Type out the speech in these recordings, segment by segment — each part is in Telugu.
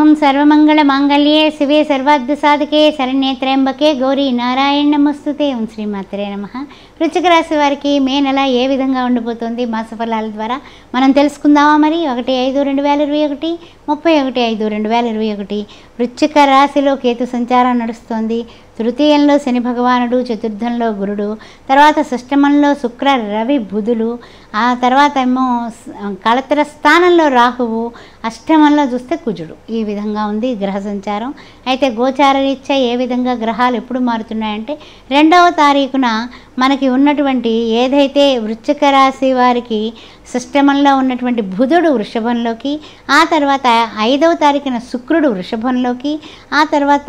ఓం సర్వమంగళ మాంగళ్యే శివే సర్వార్థ సాధకే శరణ్యే త్ర్యంబకే గౌరీ నారాయణ నమస్తుతే ఓం శ్రీమాత్రే నమ వృశ్చిక రాశి వారికి మే నెల ఏ విధంగా ఉండిపోతుంది మాస ఫలాల ద్వారా మనం తెలుసుకుందామా మరి ఒకటి ఐదు రెండు వేల ఇరవై ఒకటి ముప్పై ఒకటి ఐదు రెండు వేల ఇరవై ఒకటి వృశ్చిక రాశిలో కేతు సంచారం నడుస్తోంది తృతీయంలో శని భగవానుడు చతుర్థంలో గురుడు తర్వాత షష్టమంలో శుక్ర రవి బుధులు ఆ తర్వాత ఏమో స- కళత్ర స్థానంలో రాహువు అష్టమంలో చూస్తే కుజుడు ఈ విధంగా ఉంది గ్రహ సంచారం అయితే గోచార రీత్యా ఏ విధంగా గ్రహాలు ఎప్పుడు మారుతున్నాయంటే రెండవ తారీఖున మనకి ఉన్నటువంటి ఏదైతే వృశ్చిక రాశి వారికి సిస్టమంలో ఉన్నటువంటి బుధుడు వృషభంలోకి ఆ తర్వాత ఐదవ తారీఖున శుక్రుడు వృషభంలోకి ఆ తర్వాత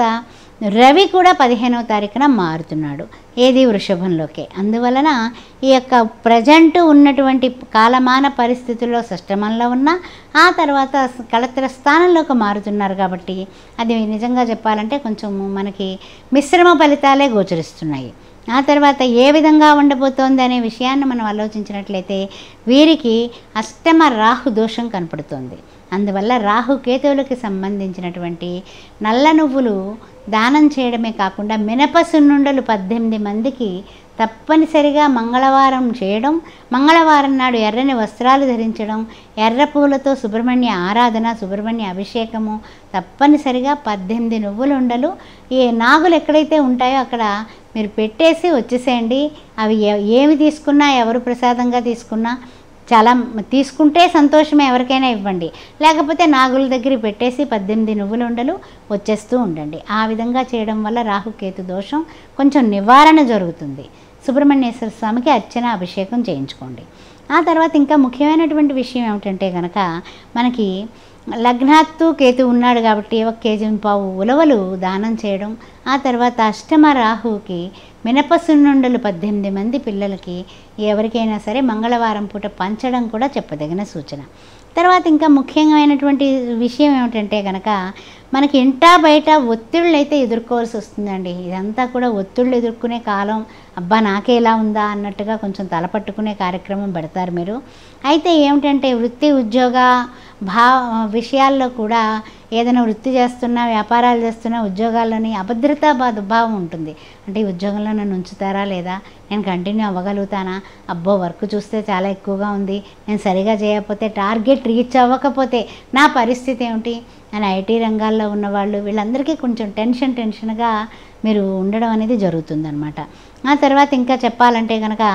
రవి కూడా పదిహేనవ తారీఖున మారుతున్నాడు ఏది వృషభంలోకే అందువలన ఈ యొక్క ప్రజెంట్ ఉన్నటువంటి కాలమాన పరిస్థితుల్లో సష్టమంలో ఉన్న ఆ తర్వాత కళత్ర స్థానంలోకి మారుతున్నారు కాబట్టి అది నిజంగా చెప్పాలంటే కొంచెం మనకి మిశ్రమ ఫలితాలే గోచరిస్తున్నాయి ఆ తర్వాత ఏ విధంగా ఉండబోతోంది అనే విషయాన్ని మనం ఆలోచించినట్లయితే వీరికి అష్టమ రాహు దోషం కనపడుతోంది అందువల్ల రాహు కేతువులకి సంబంధించినటువంటి నల్ల నువ్వులు దానం చేయడమే కాకుండా మినప సున్నుండలు పద్దెనిమిది మందికి తప్పనిసరిగా మంగళవారం చేయడం మంగళవారం నాడు ఎర్రని వస్త్రాలు ధరించడం ఎర్ర పూలతో సుబ్రహ్మణ్య ఆరాధన సుబ్రహ్మణ్య అభిషేకము తప్పనిసరిగా పద్దెనిమిది నువ్వులు ఉండలు ఈ నాగులు ఎక్కడైతే ఉంటాయో అక్కడ మీరు పెట్టేసి వచ్చేసేయండి అవి ఏ- ఏమి తీసుకున్నా ఎవరు ప్రసాదంగా తీసుకున్నా చాలా మ- తీసుకుంటే సంతోషమే ఎవరికైనా ఇవ్వండి లేకపోతే నాగుల దగ్గర పెట్టేసి పద్దెనిమిది నువ్వులు ఉండలు వచ్చేస్తూ ఉండండి ఆ విధంగా చేయడం వల్ల రాహుకేతు దోషం కొంచెం నివారణ జరుగుతుంది సుబ్రహ్మణ్యేశ్వర స్వామికి అర్చన అభిషేకం చేయించుకోండి ఆ తర్వాత ఇంకా ముఖ్యమైనటువంటి విషయం ఏమిటంటే కనుక మనకి లగ్నాత్తు కేతు ఉన్నాడు కాబట్టి ఒక కేజీ పావు ఉలవలు దానం చేయడం ఆ తర్వాత అష్టమ రాహువుకి మినపసున్నుండలు పద్దెనిమిది మంది పిల్లలకి ఎవరికైనా సరే మంగళవారం పూట పంచడం కూడా చెప్పదగిన సూచన తర్వాత ఇంకా ముఖ్యమైనటువంటి విషయం ఏమిటంటే కనుక మనకి ఇంటా బయట ఒత్తిళ్ళు అయితే ఎదుర్కోవాల్సి వస్తుందండి ఇదంతా కూడా ఒత్తిళ్ళు ఎదుర్కొనే కాలం అబ్బా నాకే ఎలా ఉందా అన్నట్టుగా కొంచెం తలపట్టుకునే కార్యక్రమం పెడతారు మీరు అయితే ఏమిటంటే వృత్తి ఉద్యోగ భా విషయాల్లో కూడా ఏదైనా వృత్తి చేస్తున్నా వ్యాపారాలు చేస్తున్నా ఉద్యోగాల్లోని అభద్రతా బా- భావం ఉంటుంది అంటే ఈ ఉద్యోగంలో నన్ను ఉంచుతారా లేదా నేను కంటిన్యూ అవ్వగలుగుతానా అబ్బో వర్క్ చూస్తే చాలా ఎక్కువగా ఉంది నేను సరిగా చేయకపోతే టార్గెట్ రీచ్ అవ్వకపోతే నా పరిస్థితి ఏమిటి అని ఐటీ రంగాల్లో ఉన్నవాళ్ళు వీళ్ళందరికీ కొంచెం టెన్షన్ టెన్షన్గా మీరు ఉండడం అనేది జరుగుతుందన్నమాట ఆ తర్వాత ఇంకా చెప్పాలంటే కనుక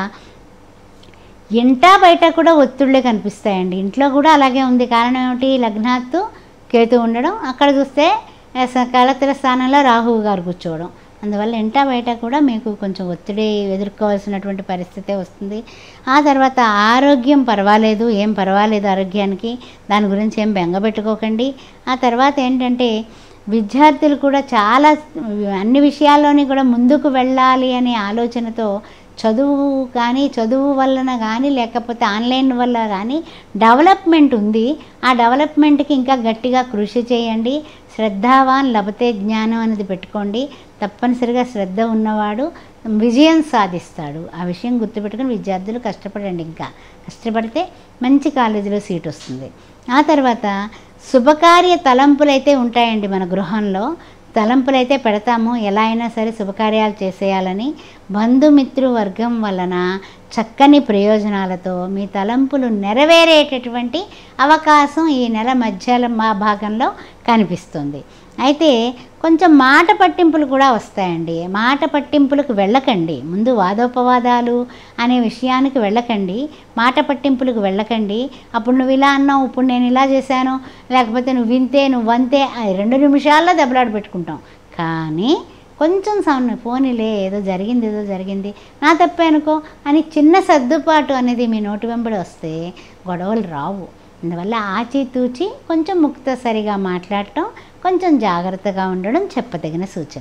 ఇంటా బయట కూడా ఒత్తిళ్ళే కనిపిస్తాయండి ఇంట్లో కూడా అలాగే ఉంది కారణం ఏమిటి లగ్నాత్తు కేతు ఉండడం అక్కడ చూస్తే ఆ, స- కళత్ర స్థానంలో రాహువు గారు కూర్చోవడం అందువల్ల ఇంటా బయట కూడా మీకు కొంచెం ఒత్తిడి ఎదుర్కోవాల్సినటువంటి పరిస్థితే వస్తుంది ఆ తర్వాత ఆరోగ్యం పర్వాలేదు ఏం పర్వాలేదు ఆరోగ్యానికి దాని గురించి ఏం బెంగపెట్టుకోకండి ఆ తర్వాత ఏంటంటే విద్యార్థులు కూడా చాలా అన్ని విషయాల్లోని కూడా ముందుకు వెళ్ళాలి అనే ఆలోచనతో చదువు కానీ చదువు వలన కానీ లేకపోతే ఆన్లైన్ వల్ల కానీ డెవలప్మెంట్ ఉంది ఆ డెవలప్మెంట్కి ఇంకా గట్టిగా కృషి చేయండి శ్రద్ధావాన్ లభతే జ్ఞానం అనేది పెట్టుకోండి తప్పనిసరిగా శ్రద్ధ ఉన్నవాడు విజయం సాధిస్తాడు ఆ విషయం గుర్తుపెట్టుకుని విద్యార్థులు కష్టపడండి ఇంకా కష్టపడితే మంచి కాలేజీలో సీట్ వస్తుంది ఆ తర్వాత శుభకార్య తలంపులు అయితే ఉంటాయండి మన గృహంలో తలంపులు అయితే పెడతాము ఎలా అయినా సరే శుభకార్యాలు చేసేయాలని బంధుమిత్రు వర్గం వలన చక్కని ప్రయోజనాలతో మీ తలంపులు నెరవేరేటటువంటి అవకాశం ఈ నెల మధ్యాల మా భాగంలో కనిపిస్తుంది అయితే కొంచెం మాట పట్టింపులు కూడా వస్తాయండి మాట పట్టింపులకు వెళ్ళకండి ముందు వాదోపవాదాలు అనే విషయానికి వెళ్ళకండి మాట పట్టింపులకు వెళ్ళకండి అప్పుడు నువ్వు ఇలా అన్నావు ఇప్పుడు నేను ఇలా చేశాను లేకపోతే నువ్వు వింతే నువ్వు వంతే అది రెండు నిమిషాల్లో దెబ్బలాట పెట్టుకుంటాం కానీ కొంచెం సౌండ్ పోనీలే ఏదో జరిగింది ఏదో జరిగింది నా తప్పే అనుకో అని చిన్న సర్దుబాటు అనేది మీ నోటి వెంబడి వస్తే గొడవలు రావు అందువల్ల ఆచితూచి కొంచెం ముక్తసరిగా మాట్లాడటం కొంచెం జాగ్రత్తగా ఉండడం చెప్పదగిన సూచన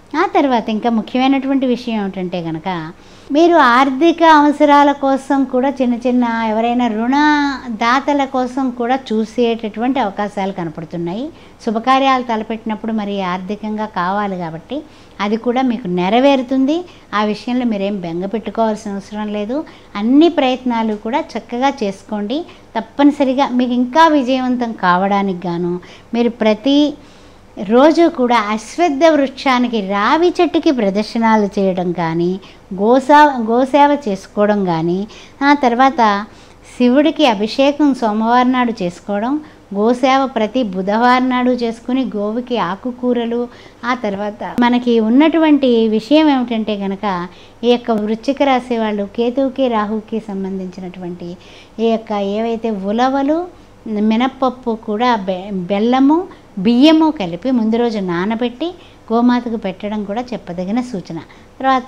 ఆ తర్వాత ఇంకా ముఖ్యమైనటువంటి విషయం ఏమిటంటే కనుక మీరు ఆర్థిక అవసరాల కోసం కూడా చిన్న చిన్న ఎవరైనా రుణ దాతల కోసం కూడా చూసేటటువంటి అవకాశాలు కనపడుతున్నాయి శుభకార్యాలు తలపెట్టినప్పుడు మరి ఆర్థికంగా కావాలి కాబట్టి అది కూడా మీకు నెరవేరుతుంది ఆ విషయంలో మీరేం బెంగ పెట్టుకోవాల్సిన అవసరం లేదు అన్ని ప్రయత్నాలు కూడా చక్కగా చేసుకోండి తప్పనిసరిగా మీకు ఇంకా విజయవంతం కావడానికి గాను మీరు ప్రతి రోజు కూడా అశ్వత్థ వృక్షానికి రావి చెట్టుకి ప్రదర్శనలు చేయడం కానీ గోసా గోసేవ చేసుకోవడం కానీ ఆ తర్వాత శివుడికి అభిషేకం సోమవారం నాడు చేసుకోవడం గోసేవ ప్రతి బుధవారం నాడు చేసుకుని గోవుకి ఆకుకూరలు ఆ తర్వాత మనకి ఉన్నటువంటి విషయం ఏమిటంటే కనుక ఈ యొక్క వృశ్చిక రాశి వాళ్ళు కేతువుకి రాహుకి సంబంధించినటువంటి ఈ యొక్క ఏవైతే ఉలవలు మినప్పప్పు కూడా బె బెల్లము బియ్యము కలిపి ముందు రోజు నానబెట్టి గోమాతకు పెట్టడం కూడా చెప్పదగిన సూచన తర్వాత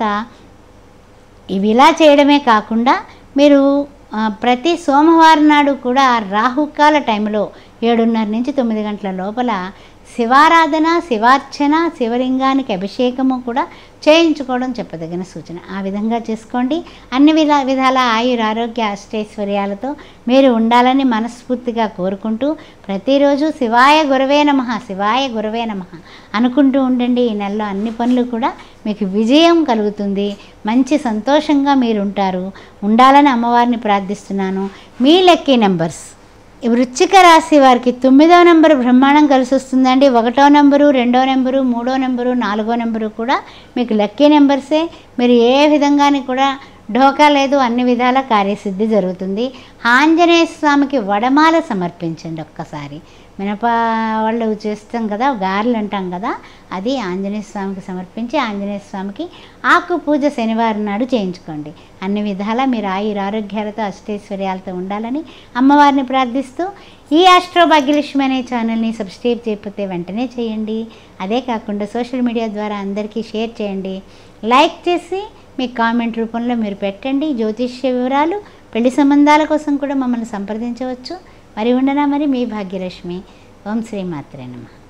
ఇవి ఇలా చేయడమే కాకుండా మీరు ఆ, ప్రతి సోమవారం నాడు కూడా రాహుకాల టైంలో ఏడున్నర నుంచి తొమ్మిది గంటల లోపల శివారాధన శివార్చన శివలింగానికి అభిషేకము కూడా చేయించుకోవడం చెప్పదగిన సూచన ఆ విధంగా చేసుకోండి అన్ని విధ విధాల ఆయుర ఆరోగ్య అష్టైశ్వర్యాలతో మీరు ఉండాలని మనస్ఫూర్తిగా కోరుకుంటూ ప్రతిరోజు శివాయ గురవే నమ శివాయ గురవే నమ అనుకుంటూ ఉండండి ఈ నెలలో అన్ని పనులు కూడా మీకు విజయం కలుగుతుంది మంచి సంతోషంగా మీరు ఉంటారు ఉండాలని అమ్మవారిని ప్రార్థిస్తున్నాను మీ లక్కీ నెంబర్స్ ఈ వృశ్చిక రాశి వారికి తొమ్మిదవ నెంబరు బ్రహ్మాండం కలిసి వస్తుందండి ఒకటో నెంబరు రెండో నెంబరు మూడో నెంబరు నాలుగో నెంబరు కూడా మీకు లక్కీ నెంబర్సే మీరు ఏ విధంగాని కూడా ఢోకా లేదు అన్ని విధాల కార్యసిద్ధి జరుగుతుంది ఆంజనేయ స్వామికి వడమాల సమర్పించండి ఒక్కసారి మినప వాళ్ళు చేస్తాం కదా గారెలు అంటాం కదా అది ఆంజనేయ స్వామికి సమర్పించి ఆంజనేయ స్వామికి ఆకు పూజ శనివారం నాడు చేయించుకోండి అన్ని విధాలా మీరు ఆయుర ఆరోగ్యాలతో అష్టైశ్వర్యాలతో ఉండాలని అమ్మవారిని ప్రార్థిస్తూ ఈ ఆస్ట్రో భాగ్యలక్ష్మి అనే ఛానల్ని సబ్స్క్రైబ్ చేయకపోతే వెంటనే చేయండి అదే కాకుండా సోషల్ మీడియా ద్వారా అందరికీ షేర్ చేయండి లైక్ చేసి మీ కామెంట్ రూపంలో మీరు పెట్టండి జ్యోతిష్య వివరాలు పెళ్లి సంబంధాల కోసం కూడా మమ్మల్ని సంప్రదించవచ్చు మరి ఉండనా మరి మీ భాగ్యలక్ష్మి ఓం శ్రీ మాత్రే నమః